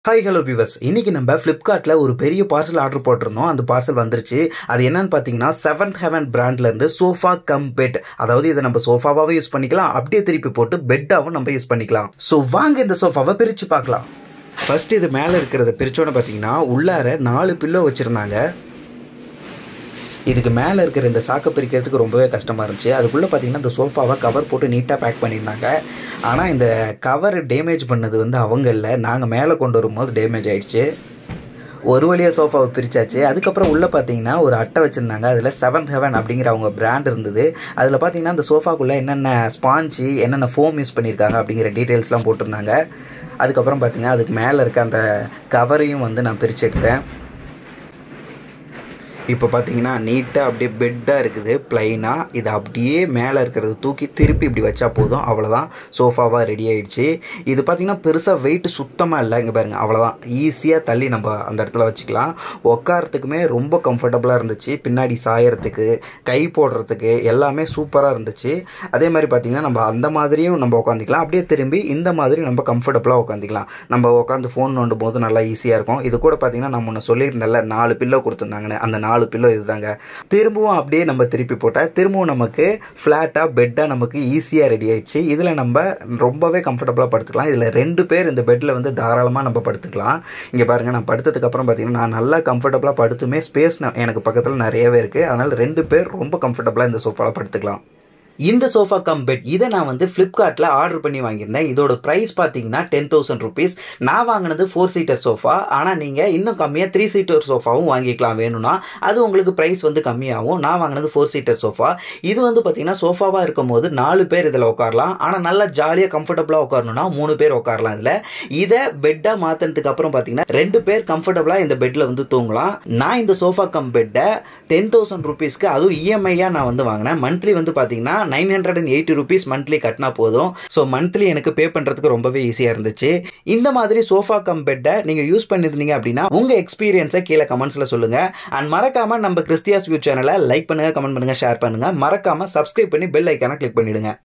hi hello viewers இன்னைக்கு நம்ம ஃப்ளிப்கார்ட்டில் ஒரு பெரிய பார்சல் ஆர்டர் போட்டிருந்தோம் அந்த பார்சல் வந்துருச்சு அது என்னன்னு பார்த்தீங்கன்னா செவன்த் ஹெவன் பிராண்ட்லேருந்து சோஃபா கம் பெட் அதாவது இதை நம்ம சோஃபாவாகவும் யூஸ் பண்ணிக்கலாம் அப்படியே திருப்பி போட்டு பெட்டாகவும் நம்ம யூஸ் பண்ணிக்கலாம் ஸோ வாங்க இந்த சோஃபாவை பிரித்து பார்க்கலாம் ஃபர்ஸ்ட் இது மேலே இருக்கிறத பிரித்தோன்னு பார்த்தீங்கன்னா உள்ளார நாலு பில்லோ வச்சுருந்தாங்க இதுக்கு மேலே இருக்கிற இந்த சாக்கை பிரிக்கிறதுக்கு ரொம்பவே கஷ்டமாக இருந்துச்சு அதுக்குள்ளே பார்த்தீங்கன்னா இந்த சோஃபாவை கவர் போட்டு நீட்டாக பேக் பண்ணியிருந்தாங்க ஆனால் இந்த கவர் டேமேஜ் பண்ணது வந்து அவங்க இல்லை நாங்கள் மேலே கொண்டு வரும்போது டேமேஜ் ஆயிடுச்சு ஒரு வழியாக சோஃபாவை பிரித்தாச்சு அதுக்கப்புறம் உள்ளே பார்த்தீங்கன்னா ஒரு அட்டை வச்சுருந்தாங்க அதில் செவன்த் ஹெவன் அப்படிங்கிற அவங்க பிராண்ட் இருந்தது அதில் பார்த்தீங்கன்னா அந்த சோஃபாக்குள்ளே என்னென்ன ஸ்பாஞ்சு என்னென்ன ஃபோம் யூஸ் பண்ணியிருக்காங்க அப்படிங்கிற டீட்டெயில்ஸ்லாம் போட்டிருந்தாங்க அதுக்கப்புறம் பார்த்தீங்கன்னா அதுக்கு மேலே இருக்க அந்த கவரையும் வந்து நான் பிரித்து எடுத்தேன் இப்போ பார்த்தீங்கன்னா நீட்டாக அப்படியே பெட்டாக இருக்குது ப்ளைனாக இது அப்படியே மேலே இருக்கிறது தூக்கி திருப்பி இப்படி வச்சா போதும் அவ்வளோதான் சோஃபாவாக ரெடி ஆயிடுச்சு இது பார்த்திங்கன்னா பெருசாக வெயிட் சுத்தமாக இல்லை இங்கே பாருங்கள் அவ்வளோதான் ஈஸியாக தள்ளி நம்ம அந்த இடத்துல வச்சுக்கலாம் உட்காரத்துக்குமே ரொம்ப கம்ஃபர்டபுளாக இருந்துச்சு பின்னாடி சாயறதுக்கு கை போடுறதுக்கு எல்லாமே சூப்பராக இருந்துச்சு அதே மாதிரி பார்த்திங்கன்னா நம்ம அந்த மாதிரியும் நம்ம உட்காந்துக்கலாம் அப்படியே திரும்பி இந்த மாதிரி நம்ம கம்ஃபர்டபுளாக உட்காந்துக்கலாம் நம்ம உட்காந்து ஃபோன் நோண்டும் போது நல்லா ஈஸியாக இருக்கும் இது கூட பார்த்திங்கன்னா நம்ம ஒன்று சொல்லியிருந்தேன்ல நாலு பில்லோ கொடுத்துருந்தாங்கன்னு அந்த நாலு பில்லோ இதுதாங்க திரும்பவும் அப்படியே நம்ம திருப்பி போட்டால் திரும்பவும் நமக்கு ஃப்ளாட்டாக பெட்டாக நமக்கு ஈஸியாக ரெடி ஆயிடுச்சு இதில் நம்ம ரொம்பவே கம்ஃபர்டபுளாக படுத்துக்கலாம் இதில் ரெண்டு பேர் இந்த பெட்டில் வந்து தாராளமாக நம்ம படுத்துக்கலாம் இங்கே பாருங்கள் நான் படுத்ததுக்கப்புறம் பார்த்தீங்கன்னா நான் நல்லா கம்ஃபர்டபுளாக படுத்துமே ஸ்பேஸ் எனக்கு பக்கத்தில் நிறையவே இருக்குது அதனால் ரெண்டு பேர் ரொம்ப கம்ஃபர்டபுளாக இந்த சோஃபாவில் படுத்துக்கலாம் இந்த சோஃபா கம் பெட் இதை நான் வந்து ஃப்ளிப்கார்ட்டில் ஆர்டர் பண்ணி வாங்கியிருந்தேன் இதோட ப்ரைஸ் பார்த்தீங்கன்னா டென் தௌசண்ட் ருபீஸ் நான் வாங்கினது ஃபோர் சீட்டர் சோஃபா ஆனால் நீங்கள் இன்னும் கம்மியாக த்ரீ சீட்டர் சோஃபாவும் வாங்கிக்கலாம் வேணும்னா அது உங்களுக்கு ப்ரைஸ் வந்து கம்மியாகும் நான் வாங்கினது ஃபோர் சீட்டர் சோஃபா இது வந்து பார்த்தீங்கன்னா சோஃபாவாக இருக்கும் போது நாலு பேர் இதில் உட்காரலாம் ஆனால் நல்லா ஜாலியாக கம்ஃபர்டபுளாக உட்காரணும்னா மூணு பேர் உட்காரலாம் இதில் இதை பெட்டாக மாற்றினதுக்கு அப்புறம் பார்த்தீங்கன்னா ரெண்டு பேர் கம்ஃபர்டபுளாக இந்த பெட்டில் வந்து தூங்கலாம் நான் இந்த சோஃபா கம் பெட்டை டென் தௌசண்ட் ருபீஸ்க்கு அதுவும் இஎம்ஐயாக நான் வந்து வாங்கினேன் மந்த்லி வந்து பார்த்தீங்கன்னா nine hundred and eighty rupees monthly கட்டினா போதும் ஸோ மந்த்லி எனக்கு பே பண்ணுறதுக்கு ரொம்பவே ஈஸியாக இருந்துச்சு இந்த மாதிரி சோஃபா கம் பெட்டை நீங்கள் யூஸ் பண்ணியிருந்தீங்க அப்படின்னா உங்கள் எக்ஸ்பீரியன்ஸை கீழே கமெண்ட்ஸில் சொல்லுங்கள் அண்ட் மறக்காமல் நம்ம கிறிஸ்டியாஸ் வியூ சேனலை லைக் பண்ணுங்கள் கமெண்ட் பண்ணுங்கள் ஷேர் பண்ணுங்கள் மறக்காமல் சப்ஸ்கிரைப் பண்ணி பெல் ஐக்கானை கிளிக் பண்ணிவிடுங்க